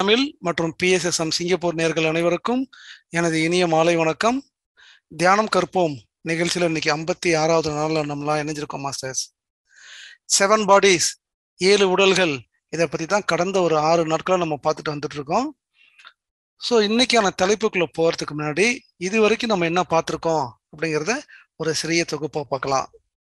தமிழ் மற்றும் PSSM Singapore நேர்கள் அனைவருக்கும் எனது இனிய மாலை வணக்கம் தியானம் கற்போம் நிகழ்ச்சியில் இன்னைக்கு ஐம்பத்தி ஆறாவது நாளில் நம்மளாம் இணைஞ்சிருக்கோம் மாஸ்டர்ஸ் செவன் பாடிஸ் ஏழு உடல்கள் இதை பற்றி தான் கடந்த ஒரு ஆறு நாட்களாக நம்ம பார்த்துட்டு வந்துட்டு இருக்கோம் ஸோ இன்னைக்கான தலைப்புக்குள்ள போகிறதுக்கு முன்னாடி இது வரைக்கும் நம்ம என்ன பார்த்துருக்கோம் அப்படிங்கிறத ஒரு சிறிய தொகுப்பாக பார்க்கலாம்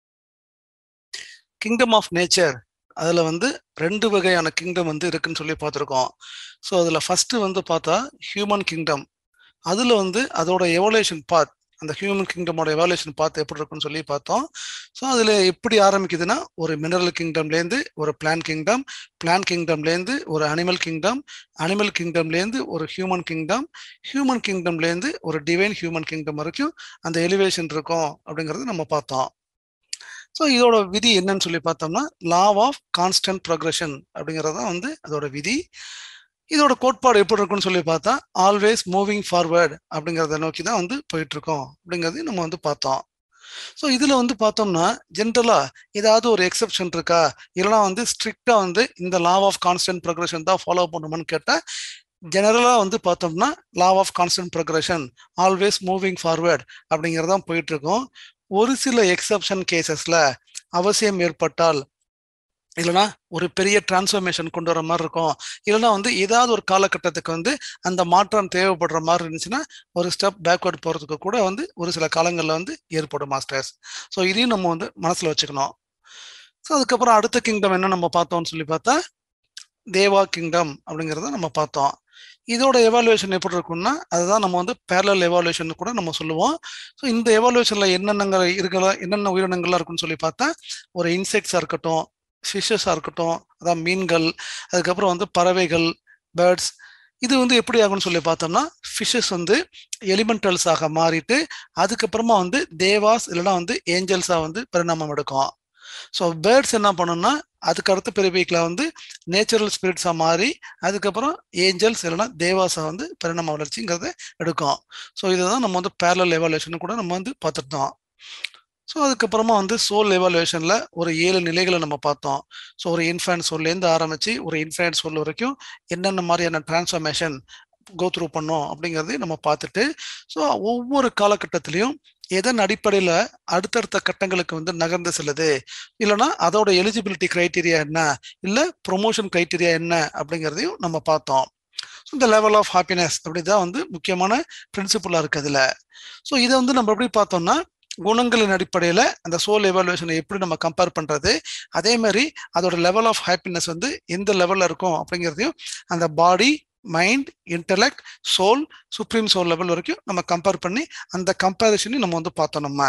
கிங்டம் ஆஃப் நேச்சர் அதில் வந்து ரெண்டு வகையான கிங்டம் வந்து இருக்குன்னு சொல்லி பார்த்துருக்கோம் ஸோ அதில் ஃபஸ்ட்டு வந்து பார்த்தா ஹியூமன் கிங்டம் அதில் வந்து அதோட எவல்யூஷன் பாத் அந்த ஹியூமன் கிங்டமோட எவாலுவேஷன் பார்த்து எப்படி இருக்குன்னு சொல்லி பார்த்தோம் ஸோ அதில் எப்படி ஆரம்பிக்குதுன்னா ஒரு மினரல் கிங்டம்லேருந்து ஒரு பிளான் கிங்டம் பிளான் கிங்டம்லேருந்து ஒரு அனிமல் கிங்டம் அனிமல் கிங்டம்லேருந்து ஒரு ஹியூமன் கிங்டம் ஹியூமன் கிங்டம்லேருந்து ஒரு டிவைன் ஹியூமன் கிங்டம் வரைக்கும் அந்த எலிவேஷன் இருக்கும் அப்படிங்கிறது நம்ம பார்த்தோம் ஸோ இதோட விதி என்னன்னு சொல்லி பார்த்தோம்னா லா ஆஃப் கான்ஸ்டன்ட் ப்ரொக்ரெஷன் அப்படிங்கிறது தான் வந்து அதோட விதி இதோட கோட்பாடு எப்படி இருக்குன்னு சொல்லி பார்த்தா ஆல்வேஸ் மூவிங் ஃபார்வேர்ட் அப்படிங்கிறத நோக்கி தான் வந்து போயிட்டு இருக்கோம் அப்படிங்கிறது நம்ம வந்து பார்த்தோம் ஸோ இதில் வந்து பார்த்தோம்னா ஜென்ரலாக ஏதாவது ஒரு எக்ஸப்ஷன் இருக்கா இல்லைனா வந்து ஸ்ட்ரிக்டாக வந்து இந்த லா ஆஃப் கான்ஸ்டன்ட் ப்ரொக்ரெஷன் தான் ஃபாலோ பண்ணுமான்னு கேட்டால் ஜெனரலாக வந்து பார்த்தோம்னா law of constant progression always moving forward அப்படிங்கிறதான் போயிட்டு இருக்கோம் ஒரு சில எக்ஸப்ஷன் கேசஸ்ல அவசியம் ஏற்பட்டால் இல்லைனா ஒரு பெரிய டிரான்ஸ்ஃபர்மேஷன் கொண்டு வர மாதிரி இருக்கும் இல்லைனா வந்து ஏதாவது ஒரு காலகட்டத்துக்கு வந்து அந்த மாற்றம் தேவைப்படுற மாதிரி இருந்துச்சுன்னா ஒரு ஸ்டெப் பேக்வர்ட் போகிறதுக்கு கூட வந்து ஒரு சில காலங்களில் வந்து ஏற்படும் மாஸ்டர்ஸ் ஸோ இதையும் நம்ம வந்து மனசில் வச்சுக்கணும் ஸோ அதுக்கப்புறம் அடுத்த கிங்டம் என்ன நம்ம பார்த்தோம்னு சொல்லி பார்த்தா தேவா கிங்டம் அப்படிங்கிறத நம்ம பார்த்தோம் இதோட எவாலுவேஷன் எப்படி இருக்கும்னா அதுதான் நம்ம வந்து பேரலல் எவாலுவேஷன் கூட நம்ம சொல்லுவோம் ஸோ இந்த எவாலுவேஷன்ல என்னென்னங்கள் இருக்கலாம் என்னென்ன உயிரினங்கள்லாம் இருக்குன்னு சொல்லி பார்த்தா ஒரு இன்செக்ட்ஸாக இருக்கட்டும் ஃபிஷ்ஷஸாக இருக்கட்டும் அதான் மீன்கள் அதுக்கப்புறம் வந்து பறவைகள் பேர்ட்ஸ் இது வந்து எப்படி ஆகும்னு சொல்லி பார்த்தோம்னா ஃபிஷ்ஷஸ் வந்து எலிமெண்டல்ஸாக மாறிட்டு அதுக்கப்புறமா வந்து தேவாஸ் இல்லைனா வந்து ஏஞ்சல்ஸாக வந்து பரிணாமம் எடுக்கும் ஸோ பேர்ட்ஸ் என்ன பண்ணுன்னா அதுக்கு அடுத்த பிறவிக்கில் வந்து நேச்சுரல் ஸ்பிரிட்ஸாக மாறி அதுக்கப்புறம் ஏஞ்சல்ஸ் இல்லைனா தேவாஸா வந்து பரிணாம வளர்ச்சிங்கிறத எடுக்கும் ஸோ இதை தான் நம்ம வந்து பேரலல் எவாலுவேஷன் கூட நம்ம வந்து பார்த்துருந்தோம் ஸோ அதுக்கப்புறமா வந்து சோல் எவாலுவேஷனில் ஒரு ஏழு நிலைகளை நம்ம பார்த்தோம் ஸோ ஒரு இன்ஃபேண்ட் சோல்லேருந்து ஆரம்பித்து ஒரு இன்ஃபேண்ட் சோல் வரைக்கும் என்னென்ன மாதிரியான டிரான்ஸ்ஃபர்மேஷன் கோ த்ரூ பண்ணோம் அப்படிங்கிறதையும் நம்ம பார்த்துட்டு ஸோ ஒவ்வொரு காலகட்டத்திலையும் எதன் அடிப்படையில் அடுத்தடுத்த கட்டங்களுக்கு வந்து நகர்ந்து செல்லுது இல்லைனா அதோட எலிஜிபிலிட்டி க்ரைட்டீரியா என்ன இல்லை ப்ரொமோஷன் க்ரைட்டீரியா என்ன அப்படிங்கிறதையும் நம்ம பார்த்தோம் ஸோ இந்த லெவல் ஆஃப் ஹாப்பினஸ் அப்படி தான் வந்து முக்கியமான பிரின்சிபலாக இருக்குது அதில் ஸோ இதை வந்து நம்ம எப்படி பார்த்தோம்னா குணங்களின் அடிப்படையில் அந்த சோல் எவாலுவேஷனை எப்படி நம்ம கம்பேர் பண்ணுறது அதே மாதிரி அதோட லெவல் ஆஃப் ஹாப்பினஸ் வந்து எந்த லெவலில் இருக்கும் அப்படிங்கிறதையும் அந்த body mind intellect soul supreme soul level வரைக்கும் நம்ம கம்பேர் பண்ணி அந்த கம்பேரிசனையும் நம்ம வந்து பார்த்தோம் நம்ம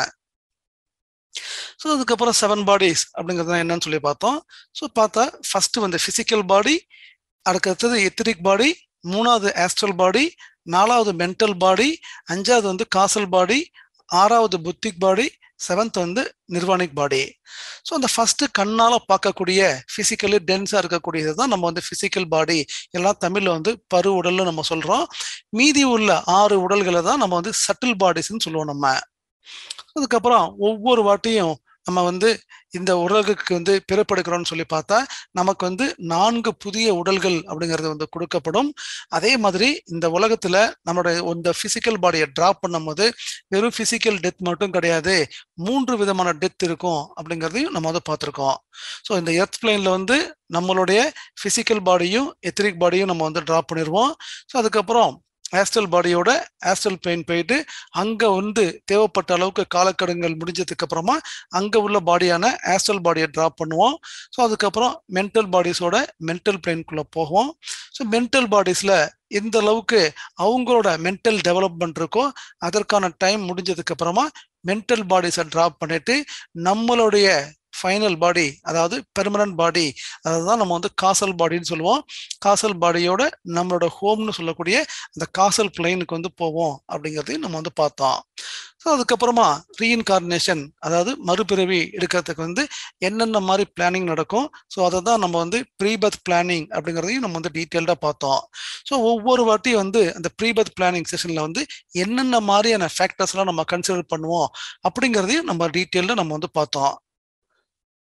ஸோ அதுக்கப்புறம் செவன் பாடிஸ் அப்படிங்கிறது என்னன்னு சொல்லி பார்த்தோம் ஸோ பார்த்தா ஃபர்ஸ்ட் வந்து ஃபிசிக்கல் பாடி அடுத்தது எத்திரிக் பாடி மூணாவது ஆஸ்ட்ரல் பாடி நாலாவது மென்டல் பாடி அஞ்சாவது வந்து காசல் பாடி ஆறாவது புத்திக் பாடி செவன்த் வந்து நிர்வாணிக் பாடி ஸோ அந்த ஃபர்ஸ்ட் கண்ணால பார்க்கக்கூடிய பிசிக்கலி டென்ஸாக இருக்கக்கூடியது தான் நம்ம வந்து பிசிக்கல் பாடி எல்லாம் தமிழில் வந்து பரு உடல்னு நம்ம சொல்கிறோம் மீதி உள்ள ஆறு உடல்களை தான் நம்ம வந்து சட்டில் பாடிஸ்ன்னு சொல்லுவோம் நம்ம அதுக்கப்புறம் ஒவ்வொரு வாட்டியும் நம்ம வந்து இந்த உலகுக்கு வந்து பிறப்பெடுக்கிறோம்னு சொல்லி பார்த்தா நமக்கு வந்து நான்கு புதிய உடல்கள் அப்படிங்கிறது வந்து கொடுக்கப்படும் அதே மாதிரி இந்த உலகத்துல நம்மளோட இந்த பிசிக்கல் பாடியை டிராப் பண்ணும்போது வெறும் பிசிக்கல் டெத் மட்டும் கிடையாது மூன்று விதமான டெத் இருக்கும் அப்படிங்கிறதையும் நம்ம வந்து பார்த்துருக்கோம் ஸோ இந்த எர்த் பிளைன்ல வந்து நம்மளுடைய பிசிக்கல் பாடியும் எத்திரிக் பாடியும் நம்ம வந்து டிராப் பண்ணிடுவோம் ஸோ அதுக்கப்புறம் ஆஸ்டல் பாடியோட ஆஸ்டல் பெயின் போயிட்டு அங்கே வந்து தேவைப்பட்ட அளவுக்கு காலக்கடங்கள் முடிஞ்சதுக்கு அப்புறமா அங்கே உள்ள பாடியான ஆஸ்டல் பாடியை ட்ராப் பண்ணுவோம் ஸோ அதுக்கப்புறம் மென்டல் பாடிஸோட மென்டல் பிளெயின்குள்ளே போவோம் ஸோ மென்டல் பாடிஸில் எந்த அளவுக்கு அவங்களோட மென்டல் டெவலப்மெண்ட் இருக்கோ அதற்கான டைம் முடிஞ்சதுக்கு அப்புறமா மென்டல் பாடிஸை ட்ராப் பண்ணிட்டு நம்மளுடைய ஃபைனல் பாடி அதாவது பெர்மனன்ட் பாடி அதுதான் நம்ம வந்து காசல் பாடின்னு சொல்லுவோம் காசல் பாடியோட நம்மளோட ஹோம்னு சொல்லக்கூடிய அந்த காசல் பிளைனுக்கு வந்து போவோம் அப்படிங்கிறதையும் நம்ம வந்து பார்த்தோம் ஸோ அதுக்கப்புறமா ரீஇன்கார்னேஷன் அதாவது மறுபிறவி எடுக்கிறதுக்கு வந்து என்னென்ன மாதிரி பிளானிங் நடக்கும் ஸோ அதை தான் நம்ம வந்து ப்ரீபத் பிளானிங் அப்படிங்கிறதையும் நம்ம வந்து டீட்டெயில்டாக பார்த்தோம் ஸோ ஒவ்வொரு வாட்டியும் வந்து அந்த ப்ரீபத் பிளானிங் செஷனில் வந்து என்னென்ன மாதிரியான ஃபேக்டர்ஸ்லாம் நம்ம கன்சிடர் பண்ணுவோம் அப்படிங்கிறதையும் நம்ம டீட்டெயில்டாக நம்ம வந்து பார்த்தோம்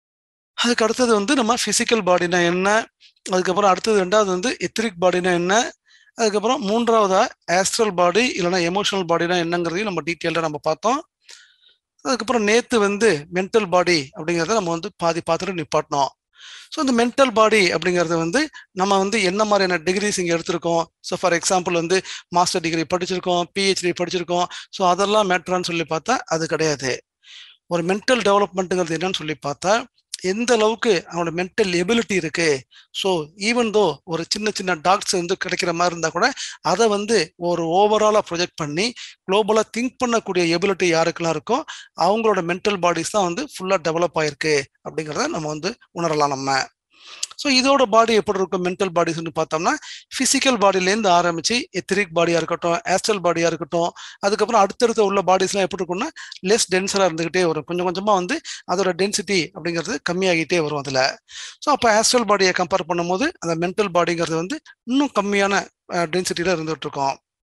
அதுக்கு அடுத்தது வந்து நம்ம ஃபிசிக்கல் பாடினா என்ன அதுக்கப்புறம் அடுத்தது ரெண்டாவது வந்து எத்திரிக் பாடினா என்ன அதுக்கப்புறம் மூன்றாவதா ஆஸ்ட்ரல் பாடி இல்லைன்னா எமோஷனல் பாடினா என்னங்கிறதையும் நம்ம டீட்டெயிலாக நம்ம பார்த்தோம் அதுக்கப்புறம் நேத்து வந்து மென்டல் பாடி அப்படிங்கிறத நம்ம வந்து பாதி பார்த்துட்டு நிப்பாட்டினோம் ஸோ இந்த மென்டல் பாடி அப்படிங்கிறது வந்து நம்ம வந்து என்ன மாதிரியான டிகிரிஸ் இங்கே எடுத்திருக்கோம் ஸோ ஃபார் எக்ஸாம்பிள் வந்து மாஸ்டர் டிகிரி படிச்சிருக்கோம் பிஹெச்டி படிச்சிருக்கோம் ஸோ அதெல்லாம் மேட்ரான்னு சொல்லி பார்த்தா அது கிடையாது ஒரு மென்டல் டெவலப்மெண்ட்டுங்கிறது என்னன்னு சொல்லி பார்த்தா எந்த அளவுக்கு அவனோட மென்டல் எபிலிட்டி இருக்கு ஸோ ஈவன் தோ ஒரு சின்ன சின்ன டாக்ஸ் வந்து கிடைக்கிற மாதிரி இருந்தால் கூட அதை வந்து ஒரு ஓவராலாக ப்ரொஜெக்ட் பண்ணி குளோபலாக திங்க் பண்ணக்கூடிய எபிலிட்டி யாருக்கெல்லாம் இருக்கோ அவங்களோட மென்டல் பாடிஸ் தான் வந்து ஃபுல்லாக டெவலப் ஆயிருக்கு அப்படிங்கிறத நம்ம வந்து உணரலாம் நம்ம ஸோ இதோட பாடி எப்படி இருக்கும் மென்டல் பாடிஸ்னு பார்த்தோம்னா ஃபிசிக்கல் பாடியிலேருந்து ஆரம்பிச்சு எத்திரிக் பாடியாக இருக்கட்டும் ஆஸ்ட்ரல் பாடியாக இருக்கட்டும் அதுக்கப்புறம் அடுத்தடுத்த உள்ள பாடிஸ்லாம் எப்படி இருக்கும்னா லெஸ் டென்சராக இருந்துகிட்டே வரும் கொஞ்சம் கொஞ்சமாக வந்து அதோட டென்சிட்டி அப்படிங்கிறது கம்மியாகிட்டே வரும் அதில் ஸோ அப்போ ஆஸ்ட்ரல் பாடியை கம்பேர் பண்ணும்போது அந்த மென்டல் பாடிங்கிறது வந்து இன்னும் கம்மியான டென்சிட்டியில் இருந்துகிட்டு இருக்கோம்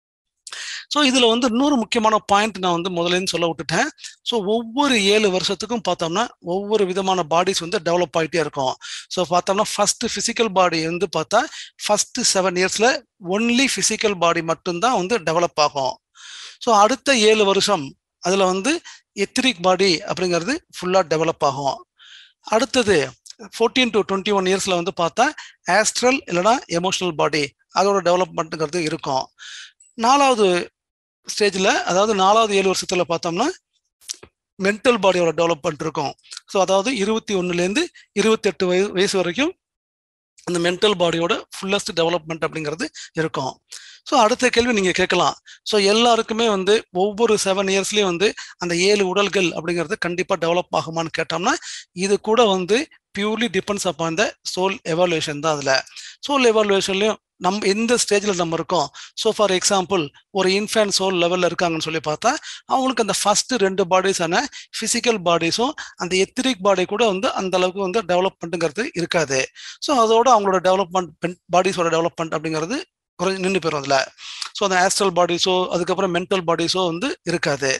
ஸோ இதில் வந்து இன்னொரு முக்கியமான பாயிண்ட் நான் வந்து முதலேருந்து சொல்ல விட்டுட்டேன் ஸோ ஒவ்வொரு ஏழு வருஷத்துக்கும் பார்த்தோம்னா ஒவ்வொரு விதமான பாடிஸ் வந்து டெவலப் ஆகிட்டே இருக்கும் ஸோ பார்த்தோம்னா ஃபர்ஸ்ட் ஃபிசிக்கல் பாடி வந்து பார்த்தா ஃபர்ஸ்ட் செவன் இயர்ஸில் ஒன்லி ஃபிசிக்கல் பாடி மட்டும்தான் வந்து டெவலப் ஆகும் ஸோ அடுத்த ஏழு வருஷம் அதில் வந்து எத்திரிக் பாடி அப்படிங்கிறது ஃபுல்லாக டெவலப் ஆகும் அடுத்தது ஃபோர்டீன் டு டுவெண்ட்டி ஒன் இயர்ஸில் வந்து பார்த்தா ஆஸ்ட்ரல் இல்லைனா எமோஷனல் பாடி அதோட டெவலப்மெண்ட்டுங்கிறது இருக்கும் நாலாவது ஸ்டேஜில் அதாவது நாலாவது ஏழு வருஷத்தில் பார்த்தோம்னா மென்டல் பாடியோட டெவலப்மெண்ட் இருக்கும் ஸோ அதாவது இருபத்தி ஒன்றுலேருந்து இருபத்தெட்டு வயசு வயசு வரைக்கும் அந்த மென்டல் பாடியோட ஃபுல்லஸ்ட் டெவலப்மெண்ட் அப்படிங்கிறது இருக்கும் ஸோ அடுத்த கேள்வி நீங்கள் கேட்கலாம் ஸோ எல்லாருக்குமே வந்து ஒவ்வொரு செவன் இயர்ஸ்லேயும் வந்து அந்த ஏழு உடல்கள் அப்படிங்கிறது கண்டிப்பாக டெவலப் ஆகுமான்னு கேட்டோம்னா இது கூட வந்து purely depends upon the soul evaluation தான் அதில் சோல் எவாலுவேஷன்லையும் நம்ம எந்த ஸ்டேஜில் நம்ம இருக்கோம் ஸோ ஃபார் எக்ஸாம்பிள் ஒரு இன்ஃபேன்ட் சோல் லெவலில் இருக்காங்கன்னு சொல்லி பார்த்தா அவங்களுக்கு அந்த ஃபர்ஸ்ட் ரெண்டு பாடிஸான ஃபிசிக்கல் பாடிஸும் அந்த எத்திரிக் பாடி கூட வந்து அந்த அளவுக்கு வந்து டெவலப்மெண்ட்டுங்கிறது இருக்காது ஸோ அதோட அவங்களோட டெவலப்மெண்ட் பாடிஸோட டெவலப்மெண்ட் அப்படிங்கிறது குறைஞ்சி நின்று போயிடும் அதில் ஸோ அந்த ஆஸ்ட்ரல் பாடிஸோ அதுக்கப்புறம் மென்டல் பாடிஸோ வந்து இருக்காது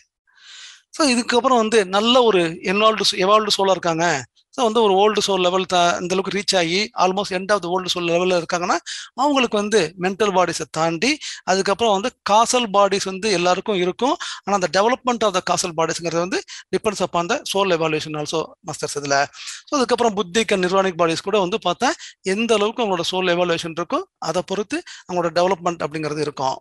ஸோ இதுக்கப்புறம் வந்து நல்ல ஒரு என்வால்டு எவால்டு சோலாக இருக்காங்க ஸோ வந்து ஒரு ஓல்டு சோல் லெவல் த இந்த அளவுக்கு ரீச் ஆகி almost end of the old soul லெவலில் இருக்காங்கன்னா அவங்களுக்கு வந்து மென்டல் பாடிஸை தாண்டி அதுக்கப்புறம் வந்து காசல் பாடிஸ் வந்து எல்லாருக்கும் இருக்கும் ஆனால் அந்த டெவலப்மெண்ட் ஆஃப் த காசல் பாடிஸ்ங்கிறது வந்து depends upon the soul evaluation also matters இதில் ஸோ அதுக்கப்புறம் புத்திக் அண்ட் நிர்வாணிக் பாடிஸ் கூட வந்து பார்த்தா எந்த அளவுக்கு அவங்களோட சோல் எவாலுவேஷன் இருக்கோ அதை பொறுத்து அவங்களோட டெவலப்மெண்ட் அப்படிங்கிறது இருக்கும்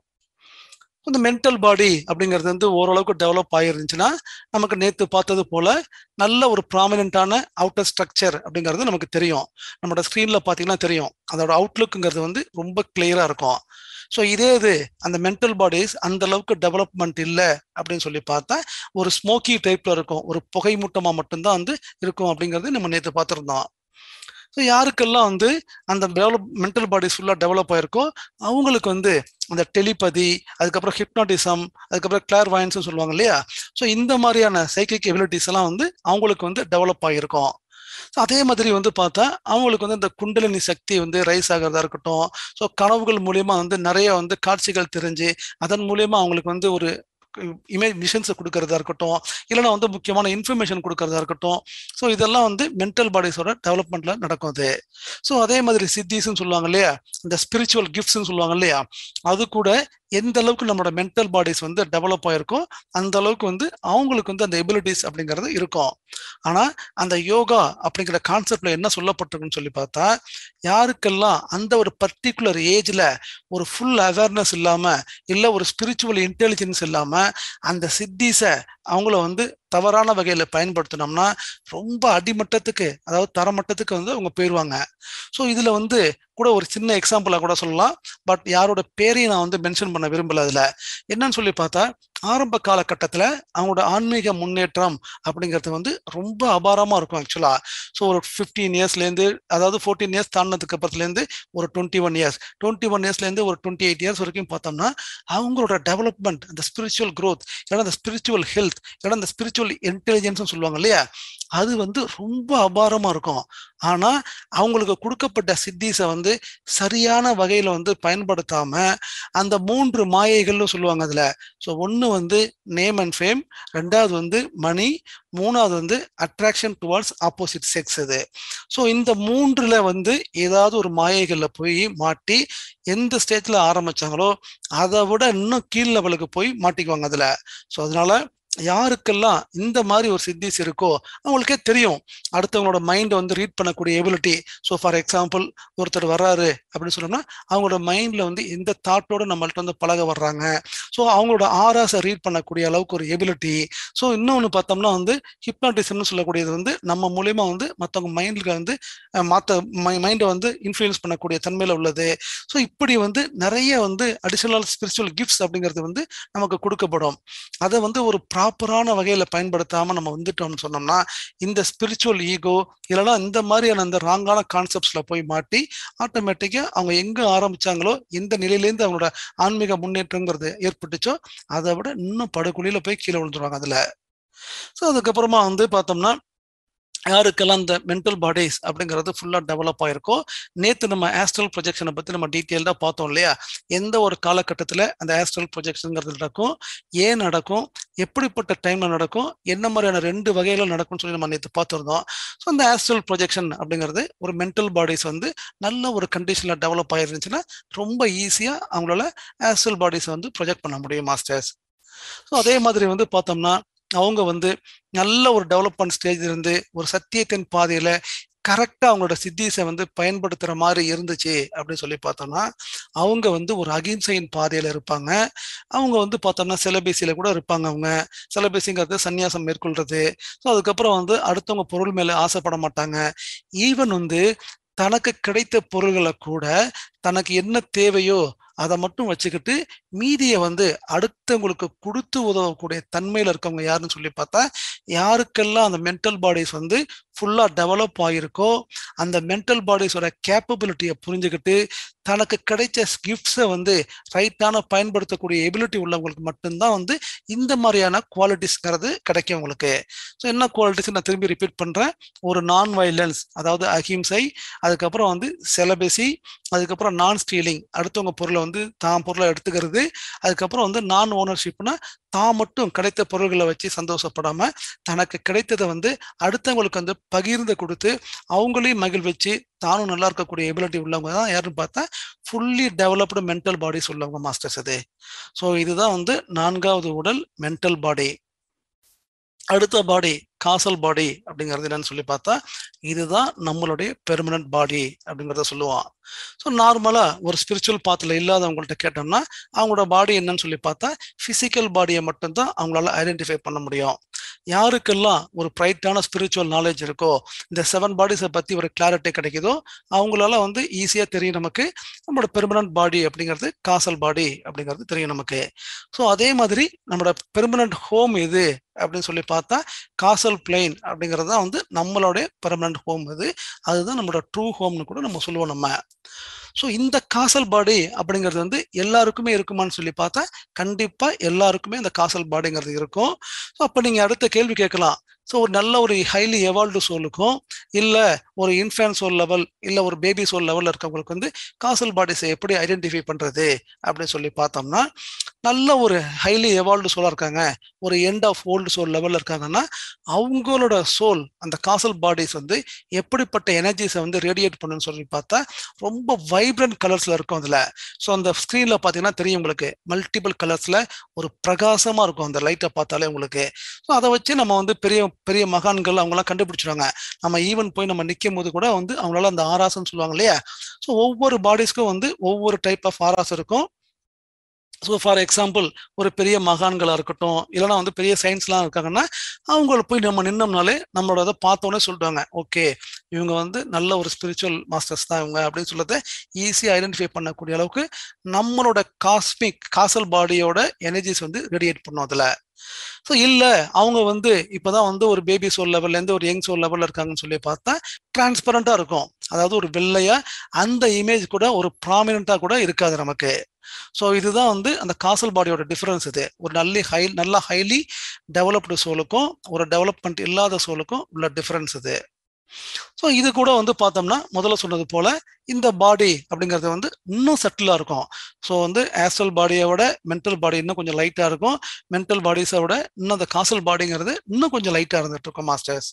இந்த மென்டல் பாடி அப்படிங்கிறது வந்து ஓரளவுக்கு டெவலப் ஆகிருந்துச்சுன்னா நமக்கு நேற்று பார்த்தது போல நல்ல ஒரு ப்ராமினென்ட்டான அவுட்டர் ஸ்ட்ரக்சர் அப்படிங்கிறது நமக்கு தெரியும் நம்மளோட ஸ்க்ரீனில் பார்த்தீங்கன்னா தெரியும் அதோட அவுட்லுக்குங்கிறது வந்து ரொம்ப கிளியராக இருக்கும் ஸோ இதே இது அந்த மென்டல் பாடிஸ் அந்த அளவுக்கு டெவலப்மெண்ட் இல்லை அப்படின்னு சொல்லி பார்த்தா ஒரு ஸ்மோக்கி டைப்ல இருக்கும் ஒரு புகை மூட்டமாக மட்டும்தான் வந்து இருக்கும் அப்படிங்கிறது நம்ம நேற்று பார்த்துருந்தோம் ஸோ யாருக்கெல்லாம் வந்து அந்த டெவலப் மென்டல் பாடிஸ் ஃபுல்லாக டெவலப் ஆயிருக்கோ அவங்களுக்கு வந்து அந்த டெலிபதி அதுக்கப்புறம் ஹிப்னாட்டிசம் அதுக்கப்புறம் கிளார் வாயன்ஸ் சொல்லுவாங்க இல்லையா ஸோ இந்த மாதிரியான சைக்கிக் எபிலிட்டிஸ் எல்லாம் வந்து அவங்களுக்கு வந்து டெவலப் ஆகிருக்கும் ஸோ அதே மாதிரி வந்து பார்த்தா அவங்களுக்கு வந்து இந்த குண்டலினி சக்தி வந்து ரைஸ் ஆகிறதா இருக்கட்டும் ஸோ கனவுகள் மூலியமா வந்து நிறைய வந்து காட்சிகள் தெரிஞ்சு அதன் மூலியமா அவங்களுக்கு வந்து ஒரு இமேஜ் விஷன்ஸை கொடுக்கறதா இருக்கட்டும் இல்லைனா வந்து முக்கியமான இன்ஃபர்மேஷன் கொடுக்கறதா இருக்கட்டும் ஸோ இதெல்லாம் வந்து மென்டல் பாடிஸோட டெவலப்மெண்ட்ல நடக்கும் அது ஸோ அதே மாதிரி சித்திஸ்ன்னு சொல்லுவாங்க இல்லையா இந்த ஸ்பிரிச்சுவல் கிஃப்ட்ஸ்ன்னு சொல்லுவாங்க இல்லையா அது கூட எந்த அளவுக்கு நம்மளோட மென்டல் பாடிஸ் வந்து டெவலப் ஆயிருக்கோ அந்த அளவுக்கு வந்து அவங்களுக்கு வந்து அந்த எபிலிட்டிஸ் அப்படிங்கிறது இருக்கும் ஆனா அந்த யோகா அப்படிங்கிற கான்செப்ட்ல என்ன சொல்லப்பட்டிருக்குன்னு சொல்லி பார்த்தா யாருக்கெல்லாம் அந்த ஒரு பர்டிகுலர் ஏஜ்ல ஒரு ஃபுல் அவேர்னஸ் இல்லாம இல்ல ஒரு ஸ்பிரிச்சுவல் இன்டெலிஜென்ஸ் இல்லாம அந்த சித்திஸை அவங்கள வந்து தவறான வகையில பயன்படுத்தினோம்னா ரொம்ப அடிமட்டத்துக்கு அதாவது தரமட்டத்துக்கு வந்து அவங்க போயிடுவாங்க ஸோ இதுல வந்து கூட ஒரு சின்ன எக்ஸாம்பிளா கூட சொல்லலாம் பட் யாரோட பேரையும் நான் வந்து மென்ஷன் பண்ண விரும்பல அதுல என்னன்னு சொல்லி பார்த்தா ஆரம்ப காலகட்டத்தில் அவங்களோட ஆன்மீக முன்னேற்றம் அப்படிங்கிறது வந்து ரொம்ப அபாரமாக இருக்கும் ஆக்சுவலாக ஸோ ஒரு ஃபிஃப்டீன் இயர்ஸ்லேருந்து அதாவது ஃபோர்டீன் இயர்ஸ் தாண்டினதுக்கு அப்புறத்துலேருந்து ஒரு twenty one years twenty one இயர்ஸ்லேருந்து ஒரு டுவெண்ட்டி எயிட் இயர்ஸ் வரைக்கும் பார்த்தோம்னா அவங்களோட டெவலப்மெண்ட் அந்த ஸ்பிரிச்சுவல் க்ரோத் இல்லைனா அந்த ஸ்பிரிச்சுவல் ஹெல்த் இல்லைனா அந்த ஸ்பிரிச்சுவல் ஸ்பிரிச்சுவல் இன்டெலிஜென்ஸ் சொல்லுவாங்க இல்லையா அது வந்து ரொம்ப அபாரமா இருக்கும் ஆனா அவங்களுக்கு கொடுக்கப்பட்ட சித்தீஸை வந்து சரியான வகையில வந்து பயன்படுத்தாம அந்த மூன்று மாயைகள்னு சொல்லுவாங்க அதுல ஸோ ஒன்று வந்து நேம் அண்ட் ஃபேம் ரெண்டாவது வந்து மணி மூணாவது வந்து அட்ராக்ஷன் டுவார்ட்ஸ் ஆப்போசிட் செக்ஸ் இது ஸோ இந்த மூன்றுல வந்து ஏதாவது ஒரு மாயைகள்ல போய் மாட்டி எந்த ஸ்டேஜ்ல ஆரம்பிச்சாங்களோ அதை விட இன்னும் கீழ் லெவலுக்கு போய் மாட்டிக்குவாங்க அதுல ஸோ அதனால யாருக்கெல்லாம் இந்த மாதிரி ஒரு சித்திஸ் இருக்கோ அவங்களுக்கே தெரியும் அடுத்தவங்களோட மைண்டை வந்து ரீட் பண்ணக்கூடிய எபிலிட்டி ஸோ ஃபார் எக்ஸாம்பிள் ஒருத்தர் வர்றாரு அப்படின்னு சொன்னோம்னா அவங்களோட மைண்ட்ல வந்து எந்த தாட்டோட நம்மள்ட்ட வந்து பழக வர்றாங்க ஸோ அவங்களோட ஆராஸை ரீட் பண்ணக்கூடிய அளவுக்கு ஒரு எபிலிட்டி ஸோ இன்னொன்று பார்த்தோம்னா வந்து ஹிப்னாட்டிசம்னு சொல்லக்கூடியது வந்து நம்ம மூலியமா வந்து மற்றவங்க மைண்டுக்கு வந்து மாற்ற மைண்டை வந்து இன்ஃப்ளூயன்ஸ் பண்ணக்கூடிய தன்மையில உள்ளது ஸோ இப்படி வந்து நிறைய வந்து அடிஷனல் ஸ்பிரிச்சுவல் கிஃப்ட்ஸ் அப்படிங்கிறது வந்து நமக்கு கொடுக்கப்படும் அதை வந்து ஒரு ப்ராப்பரான வகையில பயன்படுத்தாம நம்ம வந்துட்டோம்னு சொன்னோம்னா இந்த ஸ்பிரிச்சுவல் ஈகோ இல்லைன்னா இந்த மாதிரியான அந்த ராங்கான கான்செப்ட்ஸ்ல போய் மாட்டி ஆட்டோமேட்டிக்கா அவங்க எங்க ஆரம்பிச்சாங்களோ எந்த நிலையிலேருந்து அவங்களோட ஆன்மீக முன்னேற்றங்கிறது ஏற்பட்டுச்சோ அதை விட இன்னும் படுகொலியில போய் கீழே விழுந்துருவாங்க அதுல ஸோ அதுக்கப்புறமா வந்து பார்த்தோம்னா யாருக்கெல்லாம் இந்த மென்டல் பாடிஸ் அப்படிங்கிறது ஃபுல்லாக டெவலப் ஆயிருக்கோ நேற்று நம்ம ஆஸ்ட்ரல் ப்ரொஜெக்ஷனை பற்றி நம்ம டீட்டெயில்டாக பார்த்தோம் இல்லையா எந்த ஒரு காலகட்டத்தில் அந்த ஆஸ்ட்ரல் ப்ரொஜெக்ஷனுங்கிறது நடக்கும் ஏன் நடக்கும் எப்படிப்பட்ட டைம்ல நடக்கும் என்ன மாதிரியான ரெண்டு வகையில நடக்கும்னு சொல்லி நம்ம நேற்று பார்த்துருந்தோம் ஸோ அந்த ஆஸ்ட்ரல் ப்ரொஜெக்ஷன் அப்படிங்கிறது ஒரு மென்டல் பாடிஸ் வந்து நல்ல ஒரு கண்டிஷனில் டெவலப் ஆயிருந்துச்சுன்னா ரொம்ப ஈஸியாக அவங்களால ஆஸ்ட்ரல் பாடிஸை வந்து ப்ரொஜெக்ட் பண்ண முடியும் மாஸ்டர்ஸ் ஸோ அதே மாதிரி வந்து பார்த்தோம்னா அவங்க வந்து நல்ல ஒரு டெவலப்மெண்ட் ஸ்டேஜ் இருந்து ஒரு சத்தியத்தின் பாதையில கரெக்டா அவங்களோட சித்தீஸை வந்து பயன்படுத்துற மாதிரி இருந்துச்சு அப்படின்னு சொல்லி பார்த்தோம்னா அவங்க வந்து ஒரு அகிம்சையின் பாதையில இருப்பாங்க அவங்க வந்து பார்த்தோம்னா சிலபேசியில கூட இருப்பாங்க அவங்க சிலபேசிங்கிறது சன்னியாசம் மேற்கொள்றது ஸோ அதுக்கப்புறம் வந்து அடுத்தவங்க பொருள் மேல ஆசைப்பட மாட்டாங்க ஈவன் வந்து தனக்கு கிடைத்த பொருள்களை கூட தனக்கு என்ன தேவையோ அதை மட்டும் வச்சுக்கிட்டு மீதியை வந்து அடுத்தவங்களுக்கு கொடுத்து உதவக்கூடிய தன்மையில இருக்கவங்க யாருன்னு சொல்லி பார்த்தா யாருக்கெல்லாம் அந்த மென்டல் பாடிஸ் வந்து ஃபுல்லா டெவலப் ஆகிருக்கோ அந்த மென்டல் பாடிஸோட கேப்பபிலிட்டியை புரிஞ்சுக்கிட்டு தனக்கு கிடைச்ச கிஃப்ட்ஸை வந்து ரைட்டான பயன்படுத்தக்கூடிய எபிலிட்டி உள்ளவங்களுக்கு மட்டும்தான் வந்து இந்த மாதிரியான குவாலிட்டிஸ்ங்கிறது கிடைக்கும் உங்களுக்கு ஸோ என்ன குவாலிட்டிஸ் நான் திரும்பி ரிப்பீட் பண்றேன் ஒரு நான் வைலன்ஸ் அதாவது அஹிம்சை அதுக்கப்புறம் வந்து செலபசி அதுக்கப்புறம் நான் ஸ்டீலிங் அடுத்தவங்க பொருளை வந்து தான் பொருளை எடுத்துக்கிறது அதுக்கப்புறம் வந்து நான் ஓனர்ஷிப்னா தான் மட்டும் கிடைத்த பொருள்களை வச்சு சந்தோஷப்படாம தனக்கு கிடைத்ததை வந்து அடுத்தவங்களுக்கு வந்து பகிர்ந்து கொடுத்து அவங்களையும் மகிழ்விச்சு தானும் நல்லா இருக்கக்கூடிய எபிலிட்டி உள்ளவங்க தான் யாருன்னு பார்த்தா ஃபுல்லி டெவலப்டு மென்டல் பாடி உள்ளவங்க மாஸ்டர்ஸ் அது ஸோ இதுதான் வந்து நான்காவது உடல் மென்டல் பாடி அடுத்த பாடி காசல் பாடி அப்படிங்கிறது என்னன்னு சொல்லி பார்த்தா இதுதான் நம்மளுடைய பெர்மனன்ட் பாடி அப்படிங்கிறத சொல்லுவான் ஸோ நார்மலாக ஒரு ஸ்பிரிச்சுவல் பாத்தில் இல்லாதவங்கள்ட்ட கேட்டோம்னா அவங்களோட பாடி என்னன்னு சொல்லி பார்த்தா ஃபிசிக்கல் பாடியை மட்டும்தான் அவங்களால ஐடென்டிஃபை பண்ண முடியும் யாருக்கெல்லாம் ஒரு பிரைட்டான ஸ்பிரிச்சுவல் நாலேஜ் இருக்கோ இந்த செவன் பாடிஸை பற்றி ஒரு கிளாரிட்டி கிடைக்குதோ அவங்களால வந்து ஈஸியாக தெரியும் நமக்கு நம்மளோட பெர்மனன்ட் பாடி அப்படிங்கிறது காசல் பாடி அப்படிங்கிறது தெரியும் நமக்கு ஸோ அதே மாதிரி நம்மளோட பெர்மனன்ட் ஹோம் எது அப்படின்னு சொல்லி பார்த்தா காசல் பிளைன் அப்படிங்கிறது தான் வந்து நம்மளுடைய பெர்மனன்ட் ஹோம் இது அதுதான் நம்மளோட ட்ரூ ஹோம்னு கூட நம்ம சொல்லுவோம் நம்ம ஸோ இந்த காசல் பாடி அப்படிங்கிறது வந்து எல்லாருக்குமே இருக்குமான்னு சொல்லி பார்த்தா கண்டிப்பா எல்லாருக்குமே இந்த காசல் பாடிங்கிறது இருக்கும் ஸோ அப்போ நீங்க அடுத்த கேள்வி கேட்கலாம் ஸோ ஒரு நல்ல ஒரு ஹைலி எவால்டு சோலுக்கும் இல்லை ஒரு இன்ஃபேன் சோல் லெவல் இல்லை ஒரு பேபி சோல் லெவலில் இருக்கவங்களுக்கு வந்து காசல் பாடிஸை எப்படி ஐடென்டிஃபை பண்ணுறது அப்படின்னு சொல்லி பார்த்தோம்னா நல்ல ஒரு ஹைலி எவால்டு சோலாக இருக்காங்க ஒரு எண்ட் ஆஃப் ஓல்டு சோல் லெவலில் இருக்காங்கன்னா அவங்களோட சோல் அந்த காசல் பாடிஸ் வந்து எப்படிப்பட்ட எனர்ஜிஸை வந்து ரேடியேட் பண்ணுன்னு சொல்லி பார்த்தா ரொம்ப வைப்ரண்ட் கலர்ஸில் இருக்கும் அதில் ஸோ அந்த ஸ்க்ரீனில் பார்த்தீங்கன்னா தெரியும் உங்களுக்கு மல்டிபிள் கலர்ஸில் ஒரு பிரகாசமாக இருக்கும் அந்த லைட்டை பார்த்தாலே உங்களுக்கு ஸோ அதை வச்சு நம்ம வந்து பெரிய பெரிய மகான்கள் அவங்களாம் கண்டுபிடிச்சிருவாங்க நம்ம ஈவன் போய் நம்ம நிற்கும் போது கூட வந்து அவங்களால அந்த ஆராசன்னு சொல்லுவாங்க இல்லையா ஸோ ஒவ்வொரு பாடிஸ்க்கும் வந்து ஒவ்வொரு டைப் ஆஃப் ஆராஸ் இருக்கும் ஸோ ஃபார் எக்ஸாம்பிள் ஒரு பெரிய மகான்களாக இருக்கட்டும் இல்லைனா வந்து பெரிய சயின்ஸ்லாம் இருக்காங்கன்னா அவங்கள போய் நம்ம நின்னோம்னாலே நம்மளோட அதை பார்த்தோன்னே சொல்லிட்டாங்க ஓகே இவங்க வந்து நல்ல ஒரு ஸ்பிரிச்சுவல் மாஸ்டர்ஸ் தான் இவங்க அப்படின்னு சொல்லதை ஈஸியாக ஐடென்டிஃபை பண்ணக்கூடிய அளவுக்கு நம்மளோட காஸ்மிக் காசல் பாடியோட எனர்ஜிஸ் வந்து ரேடியேட் பண்ணும் அதில் ஸோ இல்லை அவங்க வந்து இப்போதான் வந்து ஒரு பேபி சோல் லெவல்லேருந்து ஒரு யங் சோல் லெவலில் இருக்காங்கன்னு சொல்லி பார்த்தா டிரான்ஸ்பரண்ட்டாக இருக்கும் அதாவது ஒரு வெள்ளையா அந்த இமேஜ் கூட ஒரு ப்ராமினெண்ட்டாக கூட இருக்காது நமக்கு ஸோ இதுதான் வந்து அந்த காசல் பாடியோட டிஃபரன்ஸ் இது ஒரு நல்ல ஹை நல்லா ஹைலி டெவலப்டு சோலுக்கும் ஒரு டெவலப்மெண்ட் இல்லாத சோலுக்கும் உள்ள டிஃபரன்ஸ் இது ஸோ இது கூட வந்து பார்த்தோம்னா முதல்ல சொன்னது போல இந்த பாடி அப்படிங்கிறது வந்து இன்னும் செட்டிலாக இருக்கும் ஸோ வந்து ஆஸ்ட்ரல் பாடியை விட மென்டல் பாடி இன்னும் கொஞ்சம் லைட்டாக இருக்கும் மென்டல் பாடிஸை விட இன்னும் அந்த காசல் பாடிங்கிறது இன்னும் கொஞ்சம் லைட்டாக இருந்துட்டு இருக்கும் மாஸ்டர்ஸ்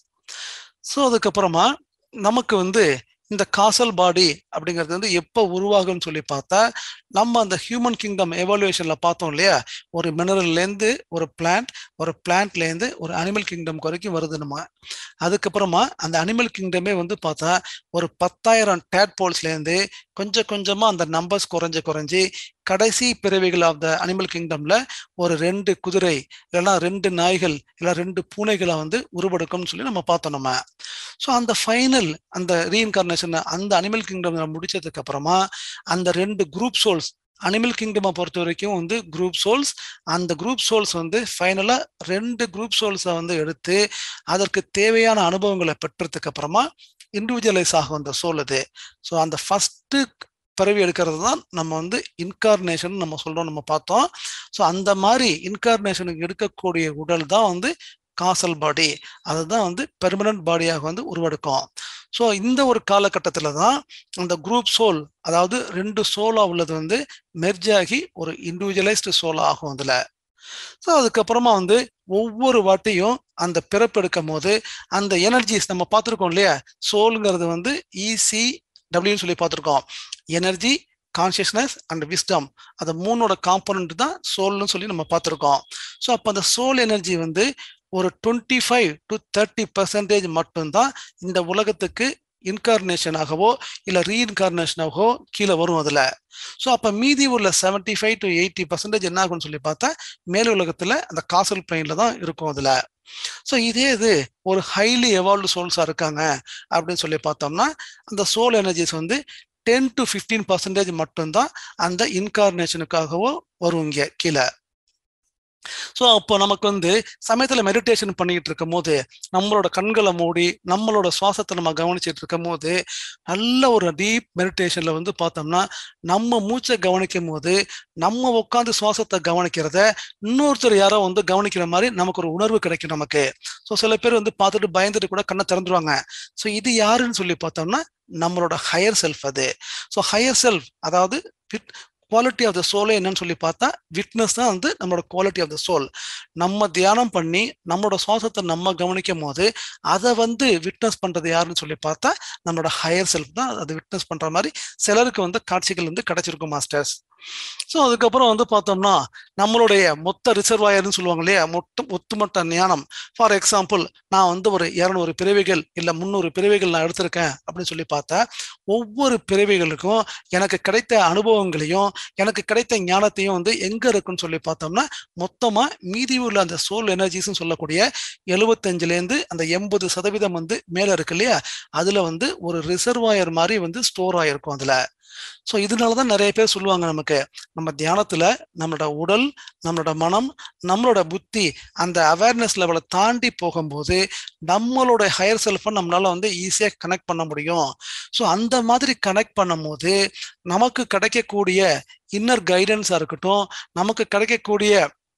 ஸோ அதுக்கப்புறமா நமக்கு வந்து இந்த காசல் பாடி அப்படிங்கிறது வந்து எப்போ உருவாகும்னு சொல்லி பார்த்தா நம்ம அந்த ஹியூமன் கிங்டம் எவாலுவேஷன்ல பார்த்தோம் இல்லையா ஒரு மினரல்லேருந்து ஒரு பிளான்ட் ஒரு பிளான்ட்லேருந்து ஒரு அனிமல் கிங்டம் வரைக்கும் வருது நம்ம அதுக்கப்புறமா அந்த அனிமல் கிங்டமே வந்து பார்த்தா ஒரு பத்தாயிரம் டேட்போல்ஸ்லேருந்து கொஞ்சம் கொஞ்சமாக அந்த நம்பர்ஸ் குறைஞ்சு குறைஞ்சி கடைசி பிறவிகள் ஆஃப் த அனிமல் கிங்டம்ல ஒரு ரெண்டு குதிரை இல்லைன்னா ரெண்டு நாய்கள் இல்லை ரெண்டு பூனைகளை வந்து உருவெடுக்கும்னு சொல்லி நம்ம பார்த்தோம் நம்ம ஸோ அந்த ஃபைனல் அந்த ரீஇன்கார்னேஷன் அந்த அனிமல் கிங்டம் முடிச்சதுக்கு அப்புறமா அந்த ரெண்டு குரூப் சோல்ஸ் அனிமல் கிங்டமை பொறுத்த வரைக்கும் வந்து குரூப் சோல்ஸ் அந்த குரூப் சோல்ஸ் வந்து ஃபைனலாக ரெண்டு குரூப் சோல்ஸை வந்து எடுத்து அதற்கு தேவையான அனுபவங்களை பெற்றதுக்கு அப்புறமா இண்டிவிஜுவலைஸ் ஆகும் அந்த சோல் அது ஸோ அந்த ஃபஸ்ட்டு பிறவி எடுக்கிறது தான் நம்ம வந்து இன்கார்னேஷன் நம்ம சொல்றோம் நம்ம பார்த்தோம் ஸோ அந்த மாதிரி இன்கார்னேஷனுக்கு எடுக்கக்கூடிய உடல் தான் வந்து காசல் பாடி அதுதான் வந்து பெர்மனன்ட் பாடியாக வந்து உருவெடுக்கும் ஸோ இந்த ஒரு காலகட்டத்தில் தான் அந்த குரூப் சோல் அதாவது ரெண்டு சோலா உள்ளது வந்து மெர்ஜ் ஆகி ஒரு இண்டிவிஜுவலைஸ்டு சோல் ஆகும் அதில் ஸோ அதுக்கப்புறமா வந்து ஒவ்வொரு வாட்டியும் அந்த பிறப்பு எடுக்கும் போது அந்த எனர்ஜிஸ் நம்ம பார்த்துருக்கோம் இல்லையா சோலுங்கிறது வந்து இசி டபிள்யூன்னு சொல்லி பார்த்துருக்கோம் எனர்ஜி கான்சியஸ்னஸ் அண்ட் விஸ்டம் அந்த மூணோட காம்பனண்ட் தான் சோல்னு சொல்லி நம்ம பார்த்துருக்கோம் ஸோ அப்போ அந்த சோல் எனர்ஜி வந்து ஒரு twenty five to thirty percentage மட்டும்தான் இந்த உலகத்துக்கு இன்கார்னேஷனாகவோ இல்லை ரீஇன்கார்னேஷனாகவோ கீழே வரும் அதில் ஸோ அப்போ மீதி உள்ள seventy five to eighty percentage என்ன ஆகும்னு சொல்லி பார்த்தா மேல் உலகத்தில் அந்த காசல் பிளைனில் தான் இருக்கும் அதில் ஸோ இதே இது ஒரு ஹைலி எவால்வ்டு சோல்ஸாக இருக்காங்க அப்படின்னு சொல்லி பார்த்தோம்னா அந்த சோல் எனர்ஜிஸ் வந்து டென் டு ஃபிஃப்டீன் பர்சன்டேஜ் மட்டும்தான் அந்த இன்கார்னேஷனுக்காகவோ வரும் இங்கே கீழே ஸோ அப்போ நமக்கு வந்து சமயத்தில் மெடிடேஷன் பண்ணிக்கிட்டு இருக்கும் போது நம்மளோட கண்களை மூடி நம்மளோட சுவாசத்தை நம்ம கவனிச்சிட்டு இருக்கும் போது நல்ல ஒரு டீப் மெடிடேஷன்ல வந்து பார்த்தோம்னா நம்ம மூச்சை கவனிக்கும் போது நம்ம உட்காந்து சுவாசத்தை கவனிக்கிறத இன்னொருத்தர் யாரோ வந்து கவனிக்கிற மாதிரி நமக்கு ஒரு உணர்வு கிடைக்கும் நமக்கு ஸோ சில பேர் வந்து பார்த்துட்டு பயந்துட்டு கூட கண்ணை திறந்துருவாங்க ஸோ இது யாருன்னு சொல்லி பார்த்தோம்னா நம்மளோட ஹையர் செல்ஃப் அது ஸோ ஹையர் செல்ஃப் அதாவது குவாலிட்டி ஆஃப் த சோலே என்னன்னு சொல்லி பார்த்தா விட்னஸ் தான் வந்து நம்மளோட குவாலிட்டி ஆஃப் த சோல் நம்ம தியானம் பண்ணி நம்மளோட சுவாசத்தை நம்ம கவனிக்கும் போது அதை வந்து விட்னஸ் பண்றது யாருன்னு சொல்லி பார்த்தா நம்மளோட ஹையர் செல்ஃப் தான் அதை விட்னஸ் பண்ற மாதிரி சிலருக்கு வந்து காட்சிகள் வந்து கிடைச்சிருக்கும் மாஸ்டர்ஸ் ஸோ அதுக்கப்புறம் வந்து பார்த்தோம்னா நம்மளுடைய மொத்த ரிசர்வாயர்னு சொல்லுவாங்க இல்லையா மொத்த ஒத்துமொத்த ஞானம் ஃபார் எக்ஸாம்பிள் நான் வந்து ஒரு இரநூறு பிறவிகள் இல்லை முந்நூறு பிறவிகள் நான் எடுத்திருக்கேன் அப்படின்னு சொல்லி பார்த்தா ஒவ்வொரு பிறவிகளுக்கும் எனக்கு கிடைத்த அனுபவங்களையும் எனக்கு கிடைத்த ஞானத்தையும் வந்து எங்க இருக்குன்னு சொல்லி பார்த்தோம்னா மொத்தமா மீதி உள்ள அந்த சோல் எனர்ஜிஸ்ன்னு சொல்லக்கூடிய எழுபத்தஞ்சுலேருந்து அந்த எண்பது சதவீதம் வந்து மேல இருக்கு இல்லையா அதுல வந்து ஒரு ரிசர்வாயர் மாதிரி வந்து ஸ்டோர் ஆயிருக்கும் அதுல ஸோ இதனால தான் நிறைய பேர் சொல்லுவாங்க நமக்கு நம்ம தியானத்துல நம்மளோட உடல் நம்மளோட மனம் நம்மளோட புத்தி அந்த அவேர்னஸ் லெவலை தாண்டி போகும்போது நம்மளோட ஹையர் செல்ஃபை நம்மளால வந்து ஈஸியாக கனெக்ட் பண்ண முடியும் ஸோ அந்த மாதிரி கனெக்ட் பண்ணும்போது நமக்கு கிடைக்கக்கூடிய இன்னர் கைடன்ஸாக இருக்கட்டும் நமக்கு கிடைக்கக்கூடிய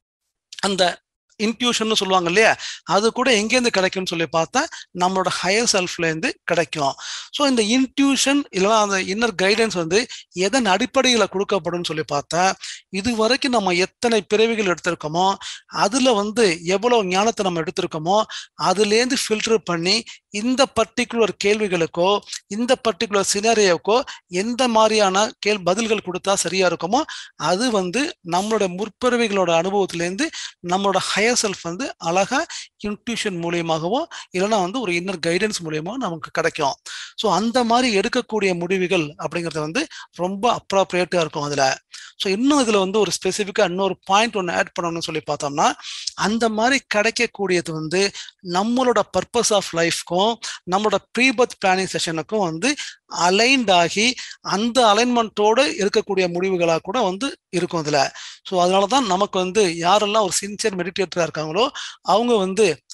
அந்த இன்ட்யூஷன் சொல்லுவாங்க இல்லையா அது கூட எங்கேருந்து கிடைக்கும்னு சொல்லி பார்த்தா நம்மளோட ஹையர் செல்ஃப்லேருந்து கிடைக்கும் ஸோ இந்த இன்ட்யூஷன் இல்லைனா அந்த இன்னர் கைடன்ஸ் வந்து எதன் அடிப்படையில் கொடுக்கப்படும் சொல்லி பார்த்தா இது வரைக்கும் நம்ம எத்தனை பிறவிகள் எடுத்திருக்கோமோ அதில் வந்து எவ்வளோ ஞானத்தை நம்ம எடுத்திருக்கோமோ அதுலேருந்து ஃபில்டர் பண்ணி இந்த பர்டிகுலர் கேள்விகளுக்கோ இந்த பர்டிகுலர் சினாரியோக்கோ எந்த மாதிரியான கேள் பதில்கள் கொடுத்தா சரியா இருக்குமோ அது வந்து நம்மளோட முற்பிறவிகளோட அனுபவத்திலேருந்து நம்மளோட ஹையர் செல்ஃப் வந்து அழகா இன்ட்யூஷன் மூலியமாகவோ இல்லைன்னா வந்து ஒரு இன்னர் கைடன்ஸ் மூலியமாக நமக்கு கிடைக்கும் ஸோ அந்த மாதிரி எடுக்கக்கூடிய முடிவுகள் அப்படிங்கிறது வந்து ரொம்ப அப்ராப்ரியேட்டாக இருக்கும் அதில் ஸோ இன்னும் இதில் வந்து ஒரு ஸ்பெசிஃபிக்காக இன்னொரு பாயிண்ட் ஒன்று ஆட் பண்ணணும்னு சொல்லி பார்த்தோம்னா அந்த மாதிரி கிடைக்கக்கூடியது வந்து நம்மளோட பர்பஸ் ஆஃப் லைஃப்க்கும் நம்மளோட ப்ரீபர்த் பிளானிங் செஷனுக்கும் வந்து அலைன்ட் ஆகி அந்த அலைன்மெண்ட்டோடு இருக்கக்கூடிய முடிவுகளாக கூட வந்து இருக்கும் இதில் ஸோ அதனால தான் நமக்கு வந்து யாரெல்லாம் ஒரு சின்சியர் மெடிடேட்டராக இருக்காங்களோ அவங்க வந்து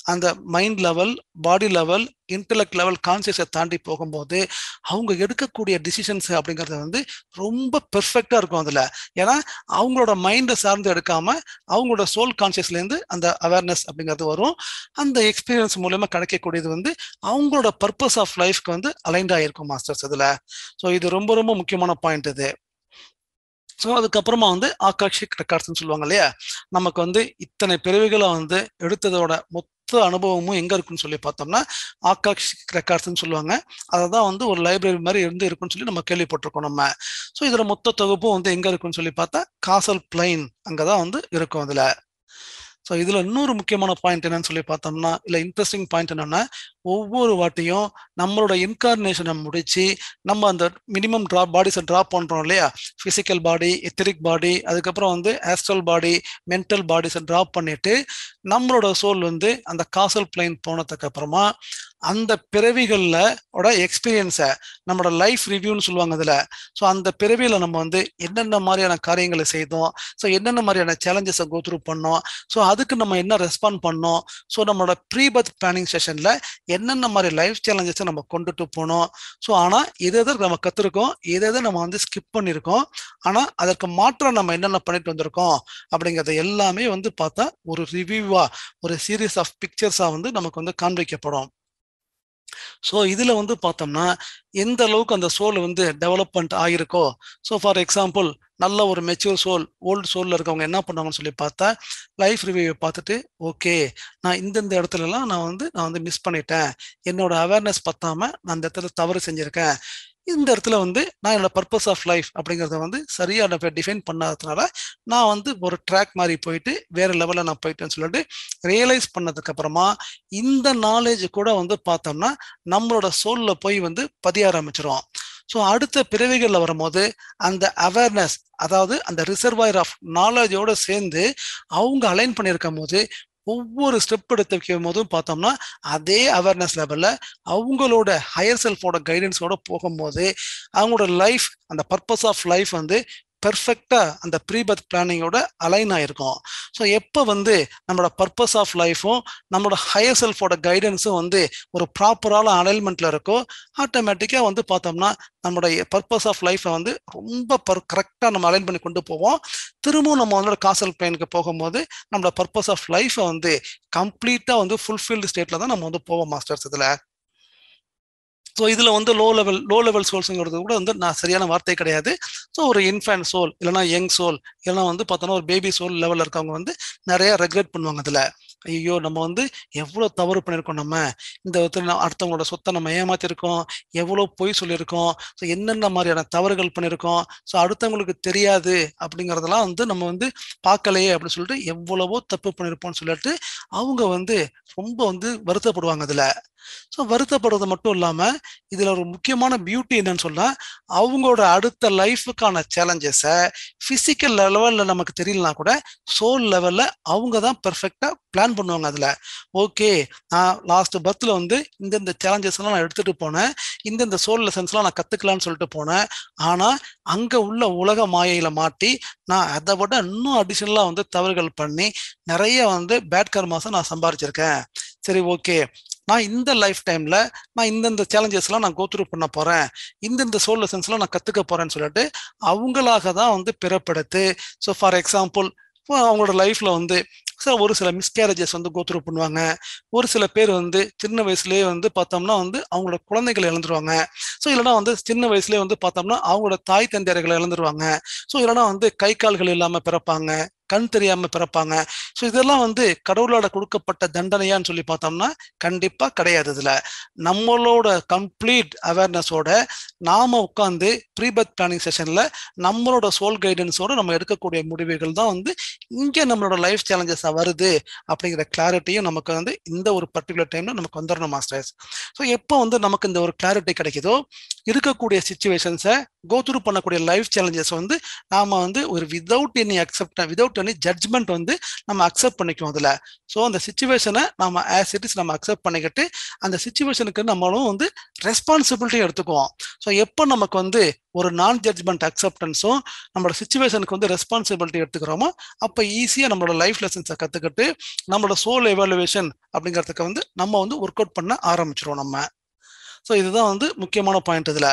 அந்த mind level body level intellect level கான்சியஸை தாண்டி போகும்போது அவங்க எடுக்கக்கூடிய டிசிஷன்ஸ் அப்படிங்கிறது வந்து ரொம்ப பெர்ஃபெக்டாக இருக்கும் அதில் ஏன்னா அவங்களோட மைண்டை சார்ந்து எடுக்காம அவங்களோட சோல் கான்சியஸ்லேருந்து அந்த அவேர்னஸ் அப்படிங்கிறது வரும் அந்த எக்ஸ்பீரியன்ஸ் மூலயமா கிடைக்கக்கூடியது வந்து அவங்களோட பர்பஸ் ஆஃப் லைஃப்க்கு வந்து அலைண்ட் ஆகிருக்கும் மாஸ்டர்ஸ் இதில் ஸோ இது ரொம்ப ரொம்ப முக்கியமான பாயிண்ட் இது ஸோ அதுக்கப்புறமா வந்து ஆகாஷிக் ரெக்கார்ட்ஸ்னு சொல்லுவாங்க இல்லையா நமக்கு வந்து இத்தனை பிறவிகளை வந்து எடுத்ததோட மொத்த அனுபவமும் எங்க இருக்குன்னு சொல்லி பார்த்தோம்னா ஆகாஷிக் ரெக்கார்ட்ஸ்னு சொல்லுவாங்க அதை தான் வந்து ஒரு லைப்ரரி மாதிரி இருந்து இருக்குன்னு சொல்லி நம்ம கேள்விப்பட்டிருக்கோம் நம்ம ஸோ இதோட மொத்த தொகுப்பும் வந்து எங்க இருக்குன்னு சொல்லி பார்த்தா காசல் பிளைன் அங்கதான் வந்து இருக்கும் அதுல ஸோ இதுல இன்னொரு முக்கியமான பாயிண்ட் என்னன்னு சொல்லி பார்த்தோம்னா இல்ல இன்ட்ரெஸ்டிங் பாயிண்ட் என்னன்னா ஒவ்வொரு வாட்டியும் நம்மளோட இன்கார்னேஷனை முடிச்சு நம்ம அந்த மினிமம் ட்ராப் பாடிஸை ட்ராப் பண்றோம் இல்லையா பிசிக்கல் பாடி எத்திரிக் பாடி அதுக்கப்புறம் வந்து ஆஸ்ட்ரல் பாடி மென்டல் பாடிஸை ட்ராப் பண்ணிட்டு நம்மளோட சோல் வந்து அந்த காசல் பிளைன் போனதுக்கு அப்புறமா அந்த பிறவிகளில் ஓட எக்ஸ்பீரியன்ஸை நம்மளோட லைஃப் ரிவ்யூன்னு சொல்லுவாங்க அதில் ஸோ அந்த பிறவியில் நம்ம வந்து என்னென்ன மாதிரியான காரியங்களை செய்தோம் ஸோ என்னென்ன மாதிரியான சேலஞ்சஸை கோத்ரூ பண்ணோம் ஸோ அதுக்கு நம்ம என்ன ரெஸ்பாண்ட் பண்ணோம் ஸோ நம்மளோட ப்ரீ பர்த் பிளானிங் செஷனில் என்னென்ன மாதிரி லைஃப் சேலஞ்சஸை நம்ம கொண்டுட்டு போனோம் ஸோ ஆனால் எது எதை நம்ம கற்றுருக்கோம் எது எதை நம்ம வந்து ஸ்கிப் பண்ணியிருக்கோம் ஆனால் அதற்கு மாற்றம் நம்ம என்னென்ன பண்ணிட்டு வந்திருக்கோம் அப்படிங்கிறத எல்லாமே வந்து பார்த்தா ஒரு ரிவ்யூவா ஒரு சீரீஸ் ஆஃப் பிக்சர்ஸாக வந்து நமக்கு வந்து காண்பிக்கப்படும் ஸோ இதில் வந்து பார்த்தோம்னா எந்த அளவுக்கு அந்த சோல் வந்து டெவலப்மெண்ட் ஆகிருக்கோ ஸோ ஃபார் எக்ஸாம்பிள் நல்ல ஒரு மெச்சூர் சோல் ஓல்டு சோலில் இருக்கவங்க என்ன பண்ணுவாங்கன்னு சொல்லி பார்த்தா லைஃப் ரிவ்யூவை பார்த்துட்டு ஓகே நான் இந்தந்த இடத்துலலாம் நான் வந்து நான் வந்து மிஸ் பண்ணிட்டேன் என்னோட அவேர்னஸ் பத்தாம நான் அந்த இடத்துல தவறு செஞ்சுருக்கேன் இந்த இடத்துல வந்து நான் என்னோட பர்பஸ் ஆஃப் லைஃப் அப்படிங்கிறத வந்து சரியாக டிஃபைன் பண்ணாததுனால நான் வந்து ஒரு ட்ராக் மாதிரி போயிட்டு வேற லெவலில் நான் போயிட்டேன்னு சொல்லிட்டு ரியலைஸ் பண்ணதுக்கு அப்புறமா இந்த நாலேஜ் கூட வந்து பார்த்தோம்னா நம்மளோட சோல்ல போய் வந்து பதிய ஆரம்பிச்சிரும் ஸோ அடுத்த பிறவிகளில் வரும்போது அந்த அவேர்னஸ் அதாவது அந்த ரிசர்வாயர் ஆஃப் நாலேஜோட சேர்ந்து அவங்க அலைன் பண்ணியிருக்கும் போது ஒவ்வொரு ஸ்டெப் எடுத்து வைக்கும் போதும் பார்த்தோம்னா அதே அவேர்னஸ் லெவலில் அவங்களோட ஹையர் செல்ஃபோட கைடன்ஸோட போகும்போது அவங்களோட லைஃப் அந்த பர்பஸ் ஆஃப் லைஃப் வந்து பெர்ஃபெக்டாக அந்த ப்ரீ பர்த் பிளானிங்கோட அலைன் ஆயிருக்கும் ஸோ எப்போ வந்து நம்மளோட பர்பஸ் ஆஃப் லைஃப்பும் நம்மளோட ஹையர் செல்ஃபோட கைடன்ஸும் வந்து ஒரு ப்ராப்பரான அலைன்மெண்ட்ல இருக்கோ ஆட்டோமேட்டிக்காக வந்து பார்த்தோம்னா நம்மளுடைய பர்பஸ் ஆஃப் லைஃப்பை வந்து ரொம்ப பர் கரெக்டாக நம்ம அலைன் பண்ணி கொண்டு போவோம் திரும்பவும் நம்ம வந்து காசல் பிளானுக்கு போகும்போது நம்மளோட பர்பஸ் ஆஃப் லைஃப்பை வந்து கம்ப்ளீட்டாக வந்து ஃபுல்ஃபில்டு ஸ்டேட்டில் தான் நம்ம வந்து போவோம் மாஸ்டர்ஸ் இதில் ஸோ இதில் வந்து லோ லெவல் லோ லெவல் சோல்ஸுங்கிறது கூட வந்து நான் சரியான வார்த்தை கிடையாது ஸோ ஒரு இன்ஃபேன்ட் சோல் இல்லைனா யங் சோல் இல்லைனா வந்து பார்த்தோன்னா ஒரு பேபி சோல் லெவலில் இருக்கவங்க வந்து நிறைய ரெக்ரெட் பண்ணுவாங்க அதில் ஐயோ நம்ம வந்து எவ்வளோ தவறு பண்ணியிருக்கோம் நம்ம இந்த விதத்தில் அடுத்தவங்களோட சொத்தை நம்ம ஏமாத்திருக்கோம் எவ்வளோ பொய் சொல்லியிருக்கோம் ஸோ என்னென்ன மாதிரியான தவறுகள் பண்ணியிருக்கோம் ஸோ அடுத்தவங்களுக்கு தெரியாது அப்படிங்கிறதெல்லாம் வந்து நம்ம வந்து பார்க்கலையே அப்படின்னு சொல்லிட்டு எவ்வளவோ தப்பு பண்ணியிருப்போம்னு சொல்லிட்டு அவங்க வந்து ரொம்ப வந்து வருத்தப்படுவாங்க அதில் ஸோ வருத்தப்படுறது மட்டும் இல்லாமல் இதில் ஒரு முக்கியமான பியூட்டி என்னன்னு சொன்னால் அவங்களோட அடுத்த லைஃபுக்கான சேலஞ்சஸை ஃபிசிக்கல் லெவலில் நமக்கு தெரியலனா கூட சோல் லெவலில் அவங்க தான் பெர்ஃபெக்டாக பிளான் பண்ணுவாங்க அதில் ஓகே நான் லாஸ்ட் பர்த்தில் வந்து இந்தந்த சேலஞ்சஸ் எல்லாம் நான் எடுத்துகிட்டு போனேன் இந்தந்த சோல் லெசன்ஸ்லாம் நான் கற்றுக்கலான்னு சொல்லிட்டு போனேன் ஆனால் அங்கே உள்ள உலக மாயையில் மாட்டி நான் அதை விட இன்னும் அடிஷ்னலாக வந்து தவறுகள் பண்ணி நிறைய வந்து பேட் கர்மாஸை நான் சம்பாரிச்சிருக்கேன் சரி ஓகே நான் இந்த லைஃப் டைம்ல நான் இந்தந்த சேலஞ்சஸ்லாம் நான் கோத்ரூ பண்ண போறேன் இந்தந்த சோல் லெசன்ஸ்லாம் நான் கத்துக்க போறேன்னு சொல்லிட்டு அவங்களாக தான் வந்து பிறப்படுத்து ஸோ ஃபார் எக்ஸாம்பிள் அவங்களோட லைஃப்ல வந்து சார் ஒரு சில மிஸ்கேரேஜஸ் வந்து கோத்ரூ பண்ணுவாங்க ஒரு சில பேர் வந்து சின்ன வயசுலேயே வந்து பார்த்தோம்னா வந்து அவங்களோட குழந்தைகளை இழந்துருவாங்க ஸோ இல்லைனா வந்து சின்ன வயசுலேயே வந்து பார்த்தோம்னா அவங்களோட தாய் தந்தையர்களை இழந்துருவாங்க ஸோ இல்லைனா வந்து கை கால்கள் இல்லாமல் பிறப்பாங்க கண் தெரியாம பிறப்பாங்க ஸோ இதெல்லாம் வந்து கடவுளோட கொடுக்கப்பட்ட தண்டனையான்னு சொல்லி பார்த்தோம்னா கண்டிப்பா கிடையாது இதுல நம்மளோட கம்ப்ளீட் அவேர்னஸோட நாம உட்காந்து ப்ரீபத் பிளானிங் செஷன்ல நம்மளோட சோல் கைடன்ஸோட நம்ம எடுக்கக்கூடிய முடிவுகள் தான் வந்து இங்கே நம்மளோட லைஃப் சேலஞ்சஸ் வருது அப்படிங்கிற கிளாரிட்டியும் நமக்கு வந்து இந்த ஒரு பர்டிகுலர் டைம்ல நமக்கு வந்துடணும் மாஸ்டர்ஸ் ஸோ எப்போ வந்து நமக்கு இந்த ஒரு கிளாரிட்டி கிடைக்குதோ இருக்கக்கூடிய சுச்சுவேஷன்ஸை கோத்ரூ பண்ணக்கூடிய லைஃப் சேலஞ்சஸ் வந்து நாம வந்து ஒரு without any accept without any judgement வந்து நம்ம அக்செப்ட் பண்ணிக்குவோம் அதில் ஸோ அந்த சுச்சுவேஷனை நம்ம ஆஸ் இட் இஸ் நம்ம அக்செப்ட் பண்ணிக்கிட்டு அந்த சுச்சுவேஷனுக்கு நம்மளும் வந்து ரெஸ்பான்சிபிலிட்டி எடுத்துக்குவோம் ஸோ எப்போ நமக்கு வந்து ஒரு நான் ஜட்ஜ்மெண்ட் அக்செப்டன்ஸும் நம்மளோட சுச்சுவேஷனுக்கு வந்து ரெஸ்பான்சிபிலிட்டி எடுத்துக்கிறோமோ அப்போ அப்போ ஈஸியாக நம்மளோட லைஃப் லெசன்ஸை கற்றுக்கிட்டு நம்மளோட சோல் எவாலுவேஷன் அப்படிங்கிறதுக்கு வந்து நம்ம வந்து ஒர்க் அவுட் பண்ண ஆரம்பிச்சிருவோம் நம்ம ஸோ இதுதான் வந்து முக்கியமான பாயிண்ட் இதில்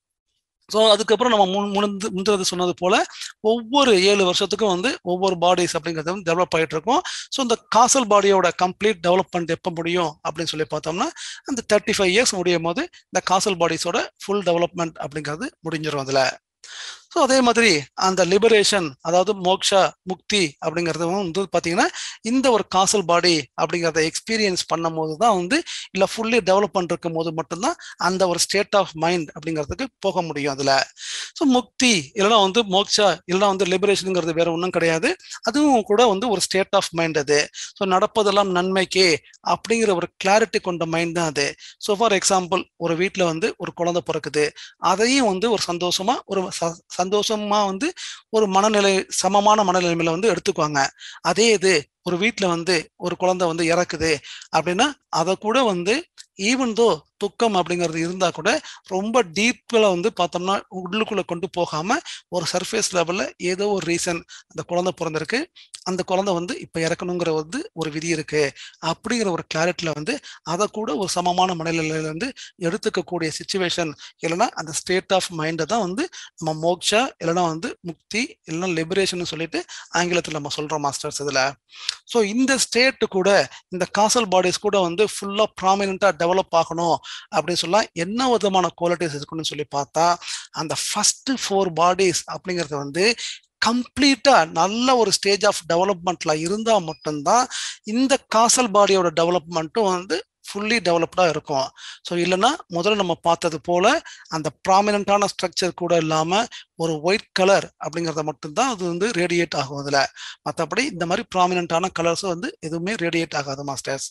ஸோ அதுக்கப்புறம் நம்ம முன் முந்து முந்தினது சொன்னது போல ஒவ்வொரு ஏழு வருஷத்துக்கும் வந்து ஒவ்வொரு பாடிஸ் அப்படிங்கிறது வந்து டெவலப் ஆகிட்டு இருக்கும் ஸோ இந்த காசல் பாடியோட கம்ப்ளீட் டெவலப்மெண்ட் எப்போ முடியும் அப்படின்னு சொல்லி பார்த்தோம்னா அந்த தேர்ட்டி ஃபைவ் இயர்ஸ் முடியும் போது இந்த காசல் பாடிஸோட ஃபுல் டெவலப்மெண்ட் அப்படிங்கிறது முடிஞ்சிடும் அதில் ஸோ அதே மாதிரி அந்த லிபரேஷன் அதாவது மோக்ஷா முக்தி அப்படிங்கிறது வந்து பார்த்தீங்கன்னா இந்த ஒரு காசல் பாடி அப்படிங்கிறத எக்ஸ்பீரியன்ஸ் பண்ணும் போது தான் வந்து இல்லை ஃபுல்லி டெவலப்மெண்ட் இருக்கும் போது மட்டும்தான் அந்த ஒரு ஸ்டேட் ஆஃப் மைண்ட் அப்படிங்கிறதுக்கு போக முடியும் அதில் ஸோ முக்தி இல்லைனா வந்து மோக்ஷா இல்லைனா வந்து லிபரேஷனுங்கிறது வேற ஒன்றும் கிடையாது அதுவும் கூட வந்து ஒரு ஸ்டேட் ஆஃப் மைண்ட் அது ஸோ நடப்பதெல்லாம் நன்மைக்கே அப்படிங்கிற ஒரு கிளாரிட்டி கொண்ட மைண்ட் தான் அது ஸோ ஃபார் எக்ஸாம்பிள் ஒரு வீட்டில் வந்து ஒரு குழந்தை பிறக்குது அதையும் வந்து ஒரு சந்தோஷமா ஒரு சந்தோஷமா வந்து ஒரு மனநிலை சமமான மனநிலைமையில வந்து எடுத்துக்குவாங்க அதே இது ஒரு வீட்டில் வந்து ஒரு குழந்தை வந்து இறக்குது அப்படின்னா அதை கூட வந்து ஈவன் தோ துக்கம் அப்படிங்கிறது இருந்தா கூட ரொம்ப டீப்ல வந்து பார்த்தோம்னா உள்ளுக்குள்ள கொண்டு போகாம ஒரு சர்ஃபேஸ் லெவல்ல ஏதோ ஒரு ரீசன் அந்த குழந்தை பிறந்திருக்கு அந்த குழந்தை வந்து இப்ப இறக்கணுங்கிற வந்து ஒரு விதி இருக்கு அப்படிங்கிற ஒரு கிளாரிட்டில வந்து அதை கூட ஒரு சமமான மனநிலையில வந்து எடுத்துக்கக்கூடிய சுச்சுவேஷன் இல்லைன்னா அந்த ஸ்டேட் ஆஃப் மைண்டை தான் வந்து நம்ம மோக்ஷா இல்லைன்னா வந்து முக்தி இல்லைன்னா லிபரேஷன் சொல்லிட்டு ஆங்கிலத்தில் நம்ம சொல்றோம் மாஸ்டர்ஸ் இதுல ஸோ இந்த ஸ்டேட்டு கூட இந்த காசல் பாடிஸ் கூட வந்து ஃபுல்லாக ப்ராமினெண்ட்டாக டெவலப் ஆகணும் அப்படின்னு சொல்ல என்ன விதமான குவாலிட்டிஸ் இருக்கணும்னு சொல்லி பார்த்தா அந்த ஃபர்ஸ்ட் ஃபோர் பாடிஸ் அப்படிங்கிறது வந்து கம்ப்ளீட்டா நல்ல ஒரு ஸ்டேஜ் ஆஃப் டெவலப்மெண்ட்ல இருந்தா மட்டும்தான் இந்த காசல் பாடியோட டெவலப்மெண்ட்டும் வந்து ஃபுல்லி டெவலப்டாக இருக்கும் ஸோ இல்லைன்னா முதல்ல நம்ம பார்த்தது போல அந்த ப்ராமினண்ட்டான ஸ்ட்ரக்சர் கூட இல்லாமல் ஒரு ஒயிட் கலர் அப்படிங்கிறத மட்டும்தான் அது வந்து ரேடியேட் ஆகும் அதில் மற்றபடி இந்த மாதிரி ப்ராமினண்ட்டான கலர்ஸும் வந்து எதுவுமே ரேடியேட் ஆகாது மாஸ்டர்ஸ்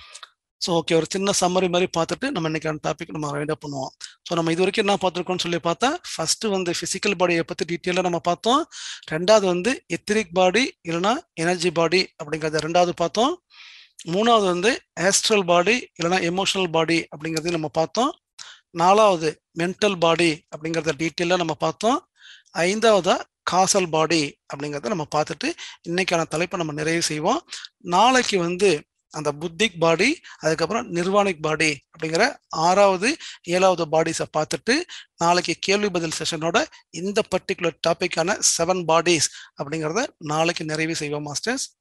ஸோ ஓகே ஒரு சின்ன சம்மரி மாதிரி பார்த்துட்டு நம்ம இன்னைக்கான டாபிக் நம்ம ரைட் அப் பண்ணுவோம் ஸோ நம்ம இது வரைக்கும் என்ன பார்த்துருக்கோம்னு சொல்லி பார்த்தா ஃபர்ஸ்ட் வந்து ஃபிசிக்கல் பாடியை பற்றி டீட்டெயிலாக நம்ம பார்த்தோம் ரெண்டாவது வந்து எத்திரிக் பாடி இல்லைன்னா எனர்ஜி பாடி அப்படிங்கிறத ரெண்டாவது பார்த்தோம் மூணாவது வந்து ஆஸ்ட்ரல் பாடி இல்லைன்னா எமோஷனல் பாடி அப்படிங்கிறதையும் நம்ம பார்த்தோம் நாலாவது மென்டல் பாடி அப்படிங்கிறத டீட்டெயிலாக நம்ம பார்த்தோம் ஐந்தாவதா காசல் பாடி அப்படிங்கிறத நம்ம பார்த்துட்டு இன்னைக்கான தலைப்பை நம்ம நிறைவு செய்வோம் நாளைக்கு வந்து அந்த புத்திக் பாடி அதுக்கப்புறம் நிர்வாணிக் பாடி அப்படிங்கிற ஆறாவது ஏழாவது பாடிஸை பார்த்துட்டு நாளைக்கு கேள்வி பதில் செஷனோட இந்த பர்டிகுலர் டாபிக்கான செவன் பாடிஸ் அப்படிங்கிறத நாளைக்கு நிறைவு செய்வோம் மாஸ்டர்ஸ்